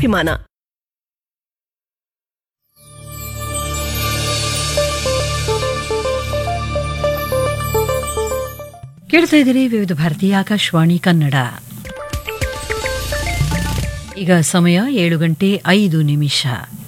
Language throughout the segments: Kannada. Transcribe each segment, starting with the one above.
ಸ್ವಾಭಿಮಾನ ಕೇಳ್ತಾ ಇದ್ದೀರಿ ವಿವಿಧ ಭಾರತೀಯ ಆಕಾಶವಾಣಿ ಕನ್ನಡ ಈಗ ಸಮಯ ಏಳು ಗಂಟೆ ಐದು ನಿಮಿಷ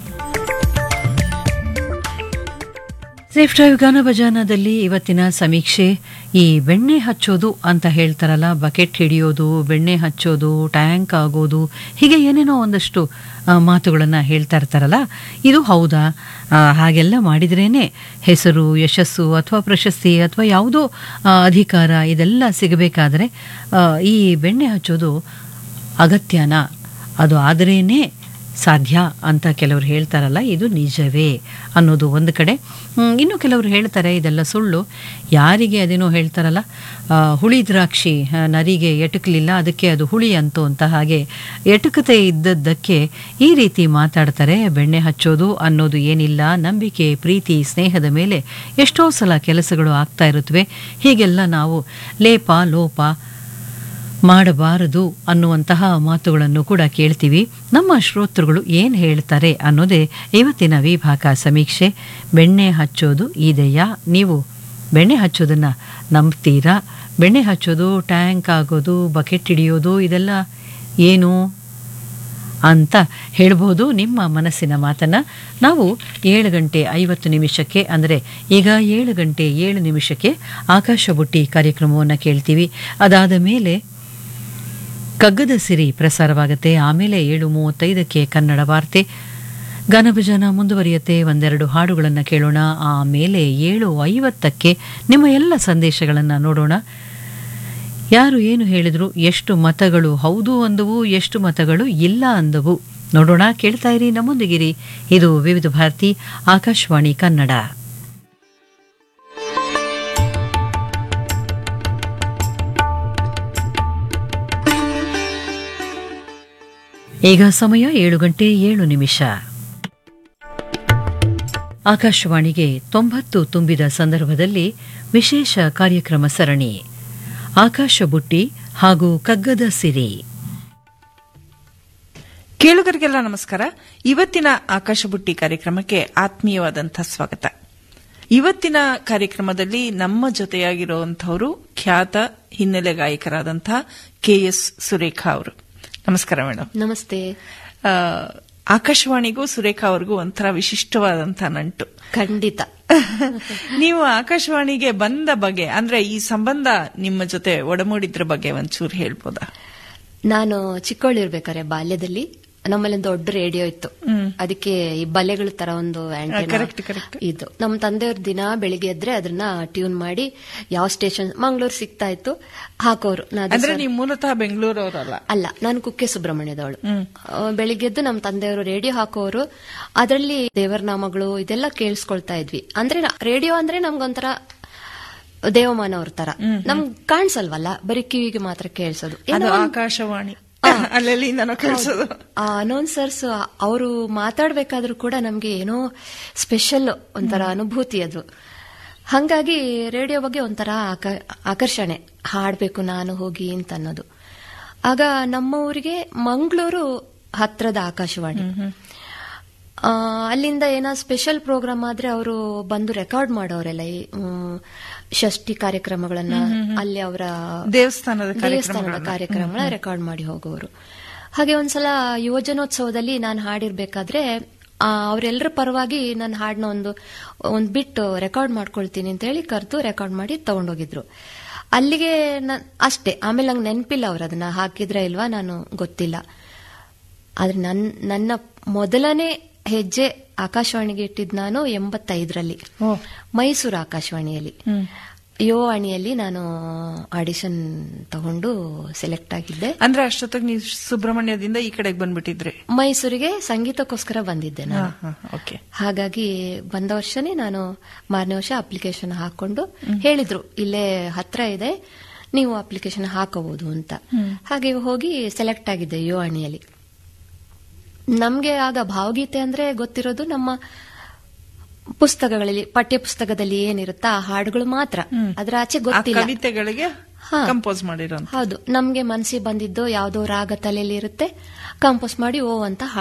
ಸೇಫ್ ಡ್ರೈವ್ ಗಾನ ಭಜಾನದಲ್ಲಿ ಇವತ್ತಿನ ಸಮೀಕ್ಷೆ ಈ ಬೆಣ್ಣೆ ಹಚ್ಚೋದು ಅಂತ ಹೇಳ್ತಾರಲ್ಲ ಬಕೆಟ್ ಹಿಡಿಯೋದು ಬೆಣ್ಣೆ ಹಚ್ಚೋದು ಟ್ಯಾಂಕ್ ಆಗೋದು ಹೀಗೆ ಏನೇನೋ ಒಂದಷ್ಟು ಮಾತುಗಳನ್ನು ಹೇಳ್ತಾ ಇರ್ತಾರಲ್ಲ ಇದು ಹೌದಾ ಆ, ಹಾಗೆಲ್ಲ ಮಾಡಿದ್ರೇನೆ ಹೆಸರು ಯಶಸ್ಸು ಅಥವಾ ಪ್ರಶಸ್ತಿ ಅಥವಾ ಯಾವುದೋ ಆ, ಅಧಿಕಾರ ಇದೆಲ್ಲ ಸಿಗಬೇಕಾದ್ರೆ ಆ, ಈ ಬೆಣ್ಣೆ ಹಚ್ಚೋದು ಅಗತ್ಯನಾ ಅದು ಆದರೇನೆ ಸಾಧ್ಯ ಅಂತ ಕೆಲವರು ಹೇಳ್ತಾರಲ್ಲ ಇದು ನಿಜವೇ ಅನ್ನೋದು ಒಂದು ಕಡೆ ಹ್ಮ್, ಇನ್ನು ಕೆಲವರು ಹೇಳ್ತಾರೆ ಇದೆಲ್ಲ ಸುಳ್ಳು ಯಾರಿಗೆ ಅದೇನೋ ಹೇಳ್ತಾರಲ್ಲ ಆ, ಹುಳಿ ದ್ರಾಕ್ಷಿ ಆ, ನರಿಗೆ ಎಟಕಲಿಲ್ಲ ಅದಕ್ಕೆ ಅದು ಹುಳಿ ಅಂತು ಅಂತ ಹಾಗೆ ಎಟಕತೆ ಇದ್ದದ್ದಕ್ಕೆ ಈ ರೀತಿ ಮಾತಾಡ್ತಾರೆ ಬೆಣ್ಣೆ ಹಚ್ಚೋದು ಅನ್ನೋದು ಏನಿಲ್ಲ ನಂಬಿಕೆ ಪ್ರೀತಿ ಸ್ನೇಹದ ಮೇಲೆ ಎಷ್ಟೋ ಸಲ ಕೆಲಸಗಳು ಆಗ್ತಾ ಇರುತ್ತವೆ ಹೀಗೆಲ್ಲ ನಾವು ಲೇಪ ಲೋಪ ಮಾಡಬಾರದು ಅನ್ನುವಂತಹ ಮಾತುಗಳನ್ನು ಕೂಡ ಕೇಳ್ತೀವಿ ನಮ್ಮ ಶ್ರೋತೃಗಳು ಏನು ಹೇಳ್ತಾರೆ ಅನ್ನೋದೇ ಇವತ್ತಿನ ವಿಭಾಗ ಸಮೀಕ್ಷೆ ಬೆಣ್ಣೆ ಹಚ್ಚೋದು ಇದೆಯಾ ನೀವು ಬೆಣ್ಣೆ ಹಚ್ಚೋದನ್ನು ನಂಬ್ತೀರಾ ಬೆಣ್ಣೆ ಹಚ್ಚೋದು ಟ್ಯಾಂಕ್ ಆಗೋದು ಬಕೆಟ್ ಹಿಡಿಯೋದು ಇದೆಲ್ಲ ಏನು ಅಂತ ಹೇಳ್ಬೋದು ನಿಮ್ಮ ಮನಸ್ಸಿನ ಮಾತನ್ನ ನಾವು ಏಳು ಗಂಟೆ ಐವತ್ತು ನಿಮಿಷಕ್ಕೆ ಅಂದರೆ ಈಗ ಏಳು ಗಂಟೆ ಏಳು ನಿಮಿಷಕ್ಕೆ ಆಕಾಶ ಬುಟ್ಟಿ ಕಾರ್ಯಕ್ರಮವನ್ನು ಕೇಳ್ತೀವಿ ಅದಾದ ಮೇಲೆ ಕಗ್ಗದ ಸಿರಿ ಪ್ರಸಾರವಾಗುತ್ತೆ ಆಮೇಲೆ ಏಳು ಮೂವತ್ತೈದಕ್ಕೆ ಕನ್ನಡ ವಾರ್ತೆ ಗಾನಭಜನ ಮುಂದುವರಿಯುತ್ತೆ ಒಂದೆರಡು ಹಾಡುಗಳನ್ನು ಕೇಳೋಣ ಆಮೇಲೆ ಏಳು ಐವತ್ತಕ್ಕೆ ನಿಮ್ಮ ಎಲ್ಲ ಸಂದೇಶಗಳನ್ನು ನೋಡೋಣ ಯಾರು ಏನು ಹೇಳಿದ್ರು ಎಷ್ಟು ಮತಗಳು ಹೌದು ಅಂದವು ಎಷ್ಟು ಮತಗಳು ಇಲ್ಲ ಅಂದವು ನೋಡೋಣ ಕೇಳ್ತಾ ಇರಿ ನಮ್ಮೊಂದಿಗಿರಿ ಇದು ವಿವಿಧ ಭಾರತಿ ಆಕಾಶವಾಣಿ ಕನ್ನಡ ಈಗ ಸಮಯ ಏಳು ಗಂಟೆ ಏಳು ನಿಮಿಷ ಆಕಾಶವಾಣಿಗೆ ತೊಂಬತ್ತು ತುಂಬಿದ ಸಂದರ್ಭದಲ್ಲಿ ವಿಶೇಷ ಕಾರ್ಯಕ್ರಮ ಸರಣಿ ಆಕಾಶ ಬುಟ್ಟಿ ಹಾಗೂ ಕಗ್ಗದ ಸಿರಿ ಕೇಳುಗರಿಗೆಲ್ಲ ನಮಸ್ಕಾರ ಇವತ್ತಿನ ಆಕಾಶ ಬುಟ್ಟಿ ಕಾರ್ಯಕ್ರಮಕ್ಕೆ ಆತ್ಮೀಯವಾದಂತಹ ಸ್ವಾಗತ ಇವತ್ತಿನ ಕಾರ್ಯಕ್ರಮದಲ್ಲಿ ನಮ್ಮ ಜೊತೆಯಾಗಿರುವಂತಹವರು ಖ್ಯಾತ ಹಿನ್ನೆಲೆ ಗಾಯಕರಾದಂತಹ ಕೆ ಎಸ್ ಸುರೇಖಾ ಅವರು ನಮಸ್ಕಾರ ಮೇಡಮ್ ನಮಸ್ತೆ ಆ, ಆಕಾಶವಾಣಿಗೂ ಸುರೇಖಾ ಅವ್ರಿಗೂ ಒಂಥರ ವಿಶಿಷ್ಟವಾದಂತಹ ನಂಟು ಖಂಡಿತ ನೀವು ಆಕಾಶವಾಣಿಗೆ ಬಂದ ಬಗ್ಗೆ ಅಂದ್ರೆ ಈ ಸಂಬಂಧ ನಿಮ್ಮ ಜೊತೆ ಒಡಮೂಡಿದ್ರ ಬಗ್ಗೆ ಒಂಚೂರು ಹೇಳ್ಬೋದಾ ನಾನು ಚಿಕ್ಕವಳಿರ್ಬೇಕಾರೆ ಬಾಲ್ಯದಲ್ಲಿ ನಮ್ಮಲ್ಲಿ ಒಂದು ದೊಡ್ಡ ರೇಡಿಯೋ ಇತ್ತು ಅದಕ್ಕೆ ಈ ಬಲೆಗಳ ತರ ಒಂದು antenna correct, correct. ಇದು ನಮ್ಮ ತಂದೆಯವ್ರ ದಿನ ಬೆಳಿಗ್ಗೆ ಎದ್ರೆ ಅದನ್ನ ಟ್ಯೂನ್ ಮಾಡಿ ಯಾವ ಸ್ಟೇಷನ್ ಮಂಗಳೂರು ಸಿಗ್ತಾ ಇತ್ತು ಹಾಕೋರು ನಾ ಅದು ಅಂದ್ರೆ ಸರ್- ನೀವು ಮೂಲತಃ ಬೆಂಗಳೂರವರಲ್ಲ ಅಲ್ಲ ನಾನು ಕುಕ್ಕೆ ಸುಬ್ರಹ್ಮಣ್ಯದವಳು ಆ, ಬೆಳಿಗ್ಗೆದ್ದು ನಮ್ಮ ತಂದೆಯವರು ರೇಡಿಯೋ ಹಾಕೋರು ಅದರಲ್ಲಿ ದೇವರ ನಾಮಗಳು ಇದೆಲ್ಲ ಕೇಳಿಸ್ಕೊಳ್ತಾ ಇದ್ವಿ ಅಂದ್ರೆ ರೇಡಿಯೋ ಅಂದ್ರೆ ನಮ್ಗೊಂಥರ ದೇವಮಾನ ಅವ್ರ ತರ ನಮ್ಗ್ ಕಾಣಿಸಲ್ವಲ್ಲ ಬರೀ ಕಿವಿಗೆ ಮಾತ್ರ ಕೇಳಿಸೋದು ಅದು ಆಕಾಶವಾಣಿ ಅಲ್ಲೆಲ್ಲಿಂದನೋ ಕಳ್ಸೋದು ಆ ಅನೌನ್ಸರ್ಸ್ ಅವರು ಮಾತಾಡ್ಬೇಕಾದ್ರೂ ಕೂಡ ನಮ್ಗೆ ಏನೋ ಸ್ಪೆಷಲ್ ಒಂಥರ ಅನುಭೂತಿ ಅದು ಹಂಗಾಗಿ ರೇಡಿಯೋ ಬಗ್ಗೆ ಒಂಥರ ಆಕ- ಆಕರ್ಷಣೆ ಹಾಡ್ಬೇಕು ನಾನು ಹೋಗಿ ಅಂತ ಅನ್ನೋದು ಆಗ ನಮ್ಮ ಊರಿಗೆ ಮಂಗಳೂರು ಹತ್ರದ ಆಕಾಶವಾಣಿ ಆ, ಅಲ್ಲಿಂದ ಏನೋ ಸ್ಪೆಷಲ್ ಪ್ರೋಗ್ರಾಮ್ ಆದ್ರೆ ಅವರು ಬಂದು ರೆಕಾರ್ಡ್ ಮಾಡೋರೆಲ್ಲ ಈ ಮ್, ಷಷ್ಠಿ ಕಾರ್ಯಕ್ರಮಗಳನ್ನ ಅಲ್ಲಿ ಅವರ ದೇವಸ್ಥಾನದ ದೇವಸ್ಥಾನದ ಕಾರ್ಯಕ್ರಮಗಳ ರೆಕಾರ್ಡ್ ಮಾಡಿ ಹೋಗೋರು ಹಾಗೆ ಒಂದ್ಸಲ ಯುವಜನೋತ್ಸವದಲ್ಲಿ ನಾನು ಹಾಡಿರ್ಬೇಕಾದ್ರೆ ಆ, ಅವರೆಲ್ಲರ ಪರವಾಗಿ ನನ್ನ ಹಾಡನ್ನ ಒಂದು ಒಂದು ಬಿಟ್ಟು ರೆಕಾರ್ಡ್ ಮಾಡ್ಕೊಳ್ತೀನಿ ಅಂತ ಹೇಳಿ ಕರೆದು ರೆಕಾರ್ಡ್ ಮಾಡಿ ತಗೊಂಡೋಗಿದ್ರು ಅಲ್ಲಿಗೆ ನಾನ್ ಅಷ್ಟೇ ಆಮೇಲೆ ನಂಗೆ ನೆನಪಿಲ್ಲ ಅವ್ರು ಅದನ್ನ ಹಾಕಿದ್ರ ಇಲ್ವಾ ನಾನು ಗೊತ್ತಿಲ್ಲ ಆದ್ರೆ ನನ್ ನನ್ನ ಮೊದಲನೇ ಹೆಜ್ಜೆ ಆಕಾಶವಾಣಿಗೆ ಇಟ್ಟಿದ್ ನಾನು ಎಂಬತ್ತೈದರಲ್ಲಿ ಮೈಸೂರು ಆಕಾಶವಾಣಿಯಲ್ಲಿ ಯೋ ಅಣಿಯಲ್ಲಿ ನಾನು ಆಡಿಷನ್ ತಗೊಂಡು ಸೆಲೆಕ್ಟ್ ಆಗಿದ್ದೆ ಅಂದ್ರೆ ಅಷ್ಟೊತ್ತಿಗೆ ನೀವು ಸುಬ್ರಹ್ಮಣ್ಯದಿಂದ ಈ ಕಡೆಗೆ ಬಂದ್ಬಿಟ್ಟಿದ್ರಿ ಮೈಸೂರಿಗೆ ಸಂಗೀತಕ್ಕೋಸ್ಕರ ಬಂದಿದ್ದೆ ನಾನು ಓಕೆ ಹಾಗಾಗಿ ಬಂದ ವರ್ಷನೇ ನಾನು ಮಾರನೇ ವರ್ಷ ಅಪ್ಲಿಕೇಶನ್ ಹಾಕೊಂಡು ಹೇಳಿದ್ರು ಇಲ್ಲೇ ಹತ್ರ ಇದೆ ನೀವು ಅಪ್ಲಿಕೇಶನ್ ಹಾಕಬಹುದು ಅಂತ ಹಾಗೆ ಹೋಗಿ ಸೆಲೆಕ್ಟ್ ಆಗಿದ್ದೆ ಯೋ ಅಣಿಯಲ್ಲಿ ನಮ್ಗೆ ಆಗ ಭಾವಗೀತೆ ಅಂದ್ರೆ ಗೊತ್ತಿರೋದು ನಮ್ಮ ಪುಸ್ತಕಗಳಲ್ಲಿ ಪಠ್ಯ ಪುಸ್ತಕದಲ್ಲಿ ಏನಿರುತ್ತಾ ಆ ಹಾಡುಗಳು ಮಾತ್ರ ಅದ್ರ ಆಚೆ ಆ ಗೊತ್ತಿಲ್ಲ ಕವಿತೆಗಳಿಗೆ ಹಾ. ಕಂಪೋಸ್ ಮಾಡಿರೋ ಹೌದು ನಮ್ಗೆ ಮನಸ್ಸಿಗೆ ಬಂದಿದ್ದು ಯಾವ್ದೋ ರಾಗ ತಲೆಯಲ್ಲಿ ಇರುತ್ತೆ ಕಂಪೋಸ್ ಮಾಡಿ ಓ ಅಂತ